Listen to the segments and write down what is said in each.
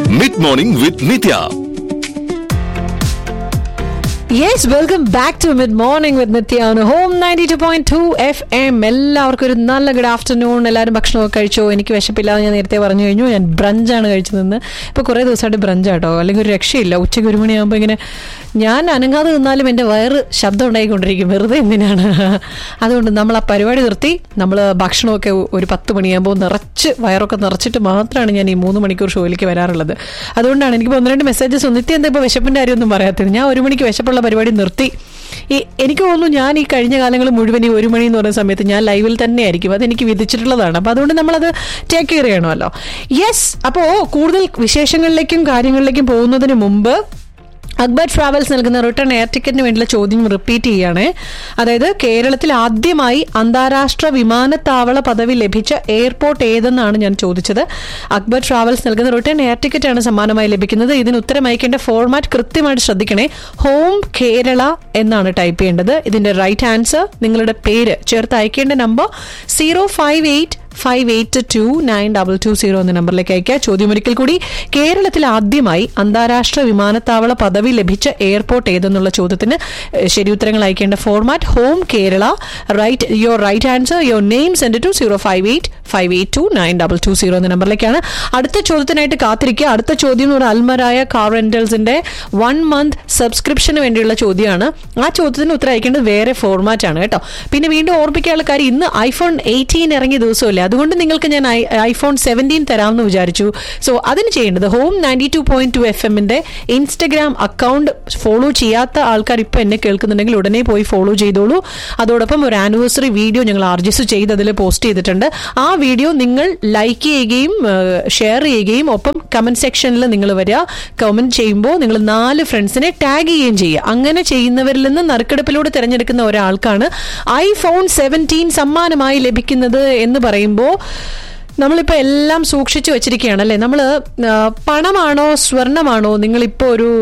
Mid morning with Nithya yes welcome back to mid morning with നിത്യാണ് home ninety two point two F M എല്ലാവർക്കും ഒരു നല്ല good afternoon എല്ലാവരും ഭക്ഷണമൊക്കെ കഴിച്ചോ എനിക്ക് വിശപ്പില്ലാതെ ഞാൻ നേരത്തെ പറഞ്ഞു കഴിഞ്ഞു ഞാൻ ബ്രഞ്ചാണ് കഴിച്ചതെന്ന് ഇപ്പോൾ കുറേ ദിവസമായിട്ട് ബ്രഞ്ചാട്ടോ അല്ലെങ്കിൽ ഒരു രക്ഷയില്ല ഉച്ചയ്ക്ക് ഒരു മണിയാകുമ്പോൾ ഇങ്ങനെ ഞാൻ അനങ്ങാതെ നിന്നാലും എൻ്റെ വയറ് ശബ്ദം ഉണ്ടായിക്കൊണ്ടിരിക്കും വെറുതെ എന്തിനാണ് അതുകൊണ്ട് നമ്മൾ ആ പരിപാടി നിർത്തി നമ്മൾ ഭക്ഷണമൊക്കെ ഒരു പത്ത് മണിയാകുമ്പോൾ നിറച്ച് വയറൊക്കെ നിറച്ചിട്ട് മാത്രമാണ് ഞാൻ ഈ മൂന്ന് മണിക്കൂർ ഷോയിലേക്ക് വരാറുള്ളത് അതുകൊണ്ടാണ് എനിക്ക് ഒന്ന് രണ്ട് മെസ്സേജസ് നിത്യം എന്താ ഇപ്പോൾ വിശപ്പിൻ്റെ കാര്യമൊന്നും പറയാത്തത് ഞാൻ ഒരു മണിക്ക് വിശപ്പുള്ള പരിപാടി നിർത്തി ഈ എനിക്ക് തോന്നുന്നു ഞാൻ ഈ കഴിഞ്ഞ കാലങ്ങൾ മുഴുവൻ ഈ ഒരു മണി എന്ന് പറയുന്ന സമയത്ത് ഞാൻ ലൈവിൽ തന്നെ ആയിരിക്കും അതെനിക്ക് വിധിച്ചിട്ടുള്ളതാണ് അപ്പോൾ അതുകൊണ്ട് നമ്മളത് ടേക്ക് കെയർ ചെയ്യണമല്ലോ യെസ് അപ്പോൾ കൂടുതൽ വിശേഷങ്ങളിലേക്കും കാര്യങ്ങളിലേക്കും പോകുന്നതിന് മുമ്പ് അക്ബർ ട്രാവൽസ് നൽകുന്ന റിട്ടേൺ എയർ ടിക്കറ്റിന് വേണ്ടിയുള്ള ചോദ്യം റിപ്പീറ്റ് ചെയ്യുകയാണ് അതായത് കേരളത്തിൽ ആദ്യമായി അന്താരാഷ്ട്ര വിമാനത്താവള പദവി ലഭിച്ച എയർപോർട്ട് ഏതെന്നാണ് ഞാൻ ചോദിച്ചത് അക്ബർ ട്രാവൽസ് നൽകുന്ന റിട്ടേൺ എയർ ടിക്കറ്റ് ആണ് സമ്മാനമായി ലഭിക്കുന്നത് ഇതിന് ഉത്തരം അയക്കേണ്ട ഫോർമാറ്റ് കൃത്യമായിട്ട് ശ്രദ്ധിക്കണേ ഹോം കേരള എന്നാണ് ടൈപ്പ് ചെയ്യേണ്ടത് ഇതിന്റെ റൈറ്റ് ആൻസർ നിങ്ങളുടെ പേര് ചേർത്ത് അയക്കേണ്ട number zero five eight five eight two nine double two zero എന്ന നമ്പറിലേക്ക് അയക്കുക ചോദ്യം ഒരിക്കൽ കൂടി കേരളത്തിൽ ആദ്യമായി അന്താരാഷ്ട്ര വിമാനത്താവള പദവി ലഭിച്ച എയർപോർട്ട് ഏതെന്നുള്ള ചോദ്യത്തിന് ഏഹ്, ശരി ഉത്തരങ്ങൾ അയക്കേണ്ട format home Kerala write your right answer your name send to zero five eight five eight two nine double two zero എന്ന നമ്പറിലേക്കാണ് അടുത്ത ചോദ്യത്തിനായിട്ട് കാത്തിരിക്കുക അടുത്ത ചോദ്യം എന്ന് പറയുന്നത് അൽമരായ കാർ റെന്റൽസിന്റെ വൺ മന്ത് സബ്സ്ക്രിപ്ഷന് വേണ്ടിയുള്ള ചോദ്യമാണ് ആ ചോദ്യത്തിന് ഉത്തരം അയക്കേണ്ടത് വേറെ ഫോർമാറ്റ് ആണ് കേട്ടോ പിന്നെ വീണ്ടും ഓർപ്പിക്കാനുള്ള കാര്യം ഇന്ന് ഐഫോൺ എയ്റ്റീൻ ഇറങ്ങിയ ദിവസമല്ലേ അതുകൊണ്ട് നിങ്ങൾക്ക് ഞാൻ ഐ- ഐഫോൺ സെവൻറ്റീൻ തരാമെന്ന് വിചാരിച്ചു സോ അതിന് ചെയ്യേണ്ടത് home ninety two point two F എമ്മിന്റെ ഇൻസ്റ്റഗ്രാം അക്കൗണ്ട് ഫോളോ ചെയ്യാത്ത ആൾക്കാർ ഇപ്പൊ എന്നെ കേൾക്കുന്നുണ്ടെങ്കിൽ ഉടനെ പോയി ഫോളോ ചെയ്തോളൂ അതോടൊപ്പം ഒരു ആനിവേഴ്സറി വീഡിയോ ഞങ്ങൾ ആർജിസ് ചെയ്ത് അതിൽ പോസ്റ്റ് ചെയ്തിട്ടുണ്ട് ആ വീഡിയോ നിങ്ങൾ ലൈക്ക് ചെയ്യുകയും ഷെയർ ചെയ്യുകയും ഒപ്പം കമന്റ് സെക്ഷനിൽ നിങ്ങൾ വരിക കമന്റ് ചെയ്യുമ്പോൾ നിങ്ങൾ നാല് ഫ്രണ്ട്സിനെ ടാഗ് ചെയ്യുകയും ചെയ്യുക അങ്ങനെ ചെയ്യുന്നവരിൽ നിന്ന് നറുക്കെടുപ്പിലൂടെ തിരഞ്ഞെടുക്കുന്ന ഒരാൾക്കാണ് ഐഫോൺ സെവൻറ്റീൻ സമ്മാനമായി ലഭിക്കുന്നത് എന്ന് പറയുമ്പോൾ നമ്മളിപ്പോൾ എല്ലാം സൂക്ഷിച്ചു വെച്ചിരിക്കുകയാണ് അല്ലേ നമ്മൾ പണമാണോ സ്വർണമാണോ നിങ്ങളിപ്പോൾ ഒരു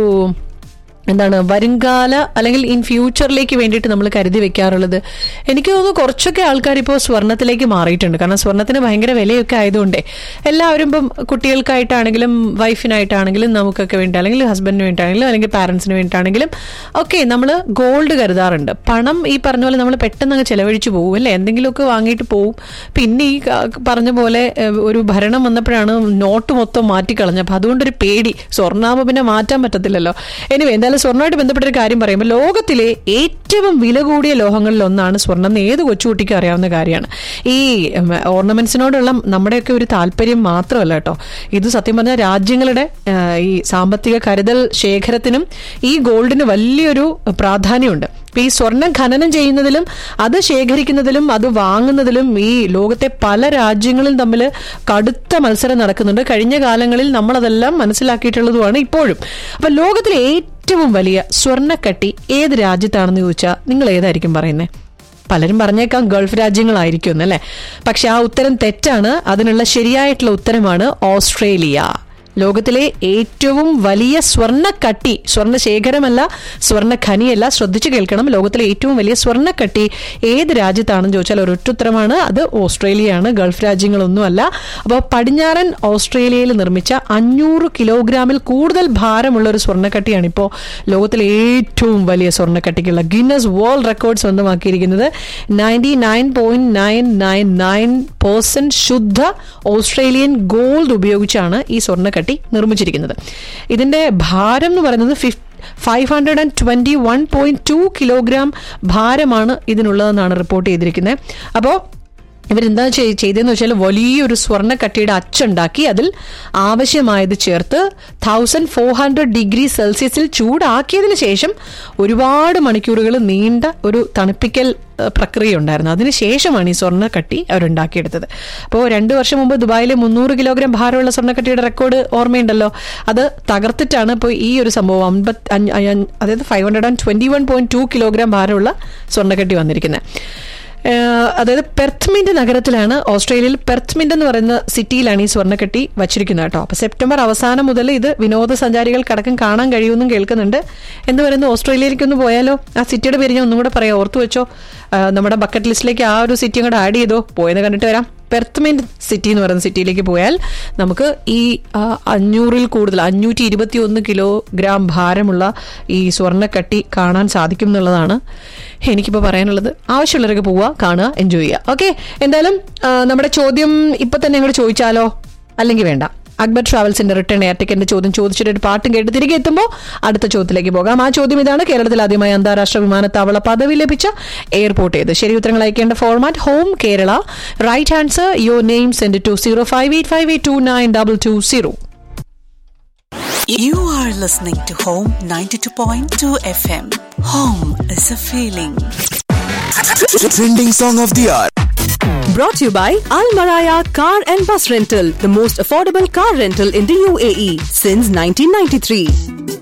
എന്താണ് വരുംകാല അല്ലെങ്കിൽ ഇൻ ഫ്യൂച്ചറിലേക്ക് വേണ്ടിയിട്ട് നമ്മൾ കരുതി വെക്കാറുള്ളത് എനിക്ക് തോന്നുന്നു കുറച്ചൊക്കെ ആൾക്കാർ ഇപ്പോൾ സ്വർണത്തിലേക്ക് മാറിയിട്ടുണ്ട് കാരണം സ്വർണത്തിന് ഭയങ്കര വിലയൊക്കെ ആയതുകൊണ്ടേ എല്ലാവരും ഇപ്പം കുട്ടികൾക്കായിട്ടാണെങ്കിലും വൈഫിനായിട്ടാണെങ്കിലും നമുക്കൊക്കെ വേണ്ടി അല്ലെങ്കിൽ ഹസ്ബൻഡിന് വേണ്ടിയിട്ടാണെങ്കിലും അല്ലെങ്കിൽ പാരൻസിന് വേണ്ടിയിട്ടാണെങ്കിലും ഒക്കെ നമ്മൾ ഗോൾഡ് കരുതാറുണ്ട് പണം ഈ പറഞ്ഞ പോലെ നമ്മൾ പെട്ടെന്ന് അങ്ങ് ചെലവഴിച്ചു പോകും അല്ലേ എന്തെങ്കിലുമൊക്കെ വാങ്ങിയിട്ട് പോകും പിന്നെ ഈ ക- പറഞ്ഞ പോലെ ഏഹ്, ഒരു ഭരണം വന്നപ്പോഴാണ് നോട്ട് മൊത്തം മാറ്റിക്കളഞ്ഞത് അപ്പം അതുകൊണ്ടൊരു പേടി സ്വർണ്ണാകുമ്പോൾ പിന്നെ മാറ്റാൻ പറ്റത്തില്ലല്ലോ എനിവേ എന്തായാലും സ്വർണ്ണമായിട്ട് ബന്ധപ്പെട്ട ഒരു കാര്യം പറയുമ്പോൾ ലോകത്തിലെ ഏറ്റവും വില കൂടിയ ലോഹങ്ങളിൽ ഒന്നാണ് സ്വർണ്ണം എന്ന് ഏത് കൊച്ചുകുട്ടിക്കും അറിയാവുന്ന കാര്യമാണ് ഈ ഓർണമെന്റ്സിനോടുള്ള നമ്മുടെയൊക്കെ ഒരു താല്പര്യം മാത്രമല്ല കേട്ടോ ഇത് സത്യം പറഞ്ഞാൽ രാജ്യങ്ങളുടെ ആ, ഈ സാമ്പത്തിക കരുതൽ ശേഖരത്തിനും ഈ ഗോൾഡിന് വലിയൊരു പ്രാധാന്യമുണ്ട് ഇപ്പൊ ഈ സ്വർണം ഖനനം ചെയ്യുന്നതിലും അത് ശേഖരിക്കുന്നതിലും അത് വാങ്ങുന്നതിലും ഈ ലോകത്തെ പല രാജ്യങ്ങളും തമ്മിൽ കടുത്ത മത്സരം നടക്കുന്നുണ്ട് കഴിഞ്ഞ കാലങ്ങളിൽ നമ്മളതെല്ലാം മനസ്സിലാക്കിയിട്ടുള്ളതുമാണ് ഇപ്പോഴും അപ്പൊ ലോകത്തിലെ ഏറ്റവും വലിയ സ്വർണ്ണക്കട്ടി ഏത് രാജ്യത്താണെന്ന് ചോദിച്ചാൽ നിങ്ങൾ ഏതായിരിക്കും പറയുന്നത് പലരും പറഞ്ഞേക്കാം ഗൾഫ് രാജ്യങ്ങളായിരിക്കും എന്നല്ലേ പക്ഷെ ആ ഉത്തരം തെറ്റാണ് അതിനുള്ള ശരിയായിട്ടുള്ള ഉത്തരമാണ് ഓസ്ട്രേലിയ ലോകത്തിലെ ഏറ്റവും വലിയ സ്വർണ്ണക്കട്ടി സ്വർണ്ണ ശേഖരമല്ല സ്വർണ്ണ ഖനിയല്ല ശ്രദ്ധിച്ചു കേൾക്കണം ലോകത്തിലെ ഏറ്റവും വലിയ സ്വർണ്ണക്കട്ടി ഏത് രാജ്യത്താണെന്ന് ചോദിച്ചാൽ ഒരൊറ്റ ഉത്തരമാണ് അത് ഓസ്ട്രേലിയയാണ് ഗൾഫ് രാജ്യങ്ങളൊന്നുമല്ല അപ്പോൾ പടിഞ്ഞാറൻ ഓസ്ട്രേലിയയിൽ നിർമ്മിച്ച അഞ്ഞൂറ് കിലോഗ്രാമിൽ കൂടുതൽ ഭാരമുള്ള ഒരു സ്വർണ്ണക്കട്ടിയാണ് ഇപ്പോൾ ലോകത്തിലെ ഏറ്റവും വലിയ സ്വർണ്ണക്കട്ടിക്കുള്ള ഗിന്നസ് വേൾഡ് റെക്കോർഡ് സ്വന്തമാക്കിയിരിക്കുന്നത് ninety nine point nine nine nine percent ശുദ്ധ ഓസ്ട്രേലിയൻ ഗോൾഡ് ഉപയോഗിച്ചാണ് ഈ സ്വർണ്ണക്കട്ടി നിർമ്മിച്ചിരിക്കുന്നത് ഇതിന്റെ ഭാരം എന്ന് പറയുന്നത് fif five hundred and twenty one point two kilogram ഭാരമാണ് ഇതിനുള്ളതെന്നാണ് റിപ്പോർട്ട് ചെയ്തിരിക്കുന്നത് അപ്പോൾ ഇവരെന്താ ചെയ്- ചെയ്തതെന്ന് വെച്ചാൽ വലിയൊരു സ്വർണ്ണക്കട്ടിയുടെ അച്ചുണ്ടാക്കി അതിൽ ആവശ്യമായത് ചേർത്ത് തൗസൻഡ് ഫോർ ഹൺഡ്രഡ് ഡിഗ്രി സെൽഷ്യസിൽ ചൂടാക്കിയതിന് ശേഷം ഒരുപാട് മണിക്കൂറുകൾ നീണ്ട ഒരു തണുപ്പിക്കൽ ഏഹ്, പ്രക്രിയ ഉണ്ടായിരുന്നു അതിനുശേഷമാണ് ഈ സ്വർണ്ണക്കട്ടി അവരുണ്ടാക്കിയെടുത്തത് അപ്പോൾ രണ്ട് വർഷം മുമ്പ് ദുബായിലെ മുന്നൂറ് കിലോഗ്രാം ഭാരമുള്ള സ്വർണ്ണക്കട്ടിയുടെ റെക്കോർഡ് ഓർമ്മയുണ്ടല്ലോ അത് തകർത്തിട്ടാണ് ഇപ്പോൾ ഈ ഒരു സംഭവം അമ്പത്തി അഞ്ച് അഞ്ച് അതായത് five hundred and twenty one point two kilogram ഭാരമുള്ള സ്വർണ്ണക്കട്ടി വന്നിരിക്കുന്നത് ഏഹ് അതായത് പെർത്ത്മിന്റ് നഗരത്തിലാണ് ഓസ്ട്രേലിയയിൽ പെർത്ത്മിന്റ് എന്ന് പറയുന്ന സിറ്റിയിലാണ് ഈ സ്വർണ്ണക്കെട്ടി വച്ചിരിക്കുന്നത് കേട്ടോ അപ്പൊ സെപ്റ്റംബർ അവസാനം മുതൽ ഇത് വിനോദസഞ്ചാരികൾക്കടക്കം കാണാൻ കഴിയുമെന്നും കേൾക്കുന്നുണ്ട് എന്ന് പറയുന്നത് ഓസ്ട്രേലിയയിലേക്ക് ഒന്ന് പോയാലോ ആ സിറ്റിയുടെ പേര് ഞാൻ ഒന്നും കൂടെ പറയാം ഓർത്തു വെച്ചോ ആ, നമ്മുടെ ബക്കറ്റ് ലിസ്റ്റിലേക്ക് ആ ഒരു സിറ്റിയും കൂടെ ആഡ് ചെയ്തോ പോയെന്ന് കണ്ടിട്ട് വരാം പെർത്തമെന്റ് സിറ്റി എന്ന് പറയുന്ന സിറ്റിയിലേക്ക് പോയാൽ നമുക്ക് ഈ ആ, അഞ്ഞൂറിൽ കൂടുതൽ അഞ്ഞൂറ്റി ഇരുപത്തി ഒന്ന് കിലോഗ്രാം ഭാരമുള്ള ഈ സ്വർണ്ണക്കട്ടി കാണാൻ സാധിക്കും എന്നുള്ളതാണ് എനിക്കിപ്പോൾ പറയാനുള്ളത് ആവശ്യമുള്ളവരൊക്കെ പോവുക കാണുക എൻജോയ് ചെയ്യുക ഓക്കെ എന്തായാലും ആ, നമ്മുടെ ചോദ്യം ഇപ്പൊ തന്നെ അങ്ങോട്ട് ചോദിച്ചാലോ അല്ലെങ്കിൽ വേണ്ട അക്ബർ ട്രാവൽസിന്റെ റിട്ടേൺ എയർ ടിക്കറ്റിന്റെ ചോദ്യം ചോദിച്ചിട്ട് ഒരു പാട്ടും കേട്ട് തിരികെ എത്തുമ്പോൾ അടുത്ത ചോദ്യത്തിലേക്ക് പോകാം ആ ചോദ്യം ഇതാണ് കേരളത്തിൽ ആദ്യമായി അന്താരാഷ്ട്ര വിമാനത്താവള പദവി ലഭിച്ച എയർപോർട്ട് ഏത് ശരി ഉത്തരങ്ങൾ അയക്കേണ്ട format home Kerala write answer your name send to zero five eight five eight two nine double two zero You are listening to Home 92.2 FM. Home is a feeling. Trending song of the hour. Brought to you by Al Maraya Car and Bus Rental, the most affordable car rental in the UAE since 1993.